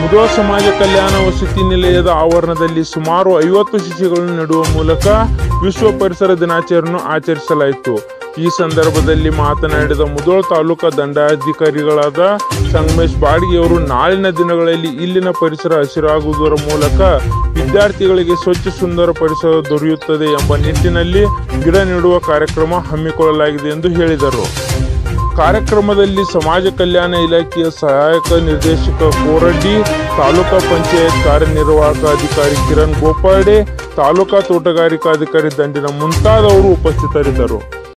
ಮುದೋಳ ಸಮಾಜ ಕಲ್ಯಾಣ ವಸತಿ ನಿಲಯದ ಆವರಣದಲ್ಲಿ ಸುಮಾರು ಐವತ್ತು ಸಸಿಗಳನ್ನು ನೆಡುವ ಮೂಲಕ ವಿಶ್ವ ಪರಿಸರ ದಿನಾಚರಣೆಯನ್ನು ಆಚರಿಸಲಾಯಿತು ಈ ಸಂದರ್ಭದಲ್ಲಿ ಮಾತನಾಡಿದ ಮುದೋಳ ತಾಲೂಕಾ ದಂಡಾಧಿಕಾರಿಗಳಾದ ಸಂಗಮೇಶ್ ಬಾಡಿಗೆಯವರು ನಾಳಿನ ದಿನಗಳಲ್ಲಿ ಇಲ್ಲಿನ ಪರಿಸರ ಹಸಿರಾಗುವುದರ ಮೂಲಕ ವಿದ್ಯಾರ್ಥಿಗಳಿಗೆ ಸ್ವಚ್ಛ ಸುಂದರ ಪರಿಸರ ದೊರೆಯುತ್ತದೆ ಎಂಬ ನಿಟ್ಟಿನಲ್ಲಿ ಗಿಡ ನೆಡುವ ಕಾರ್ಯಕ್ರಮ ಹಮ್ಮಿಕೊಳ್ಳಲಾಗಿದೆ ಎಂದು ಹೇಳಿದರು ಕಾರ್ಯಕ್ರಮದಲ್ಲಿ ಸಮಾಜ ಕಲ್ಯಾಣ ಇಲಾಖೆಯ ಸಹಾಯಕ ನಿರ್ದೇಶಕ ಕೋರಡ್ಡಿ ತಾಲೂಕಾ ಪಂಚಾಯತ್ ಕಾರ್ಯನಿರ್ವಾಹಕ ಅಧಿಕಾರಿ ಕಿರಣ್ ಗೋಪಾಡೆ ತಾಲೂಕಾ ತೋಟಗಾರಿಕಾ ಅಧಿಕಾರಿ ದಂಡಿನ ಮುಂತಾದವರು ಉಪಸ್ಥಿತರಿದ್ದರು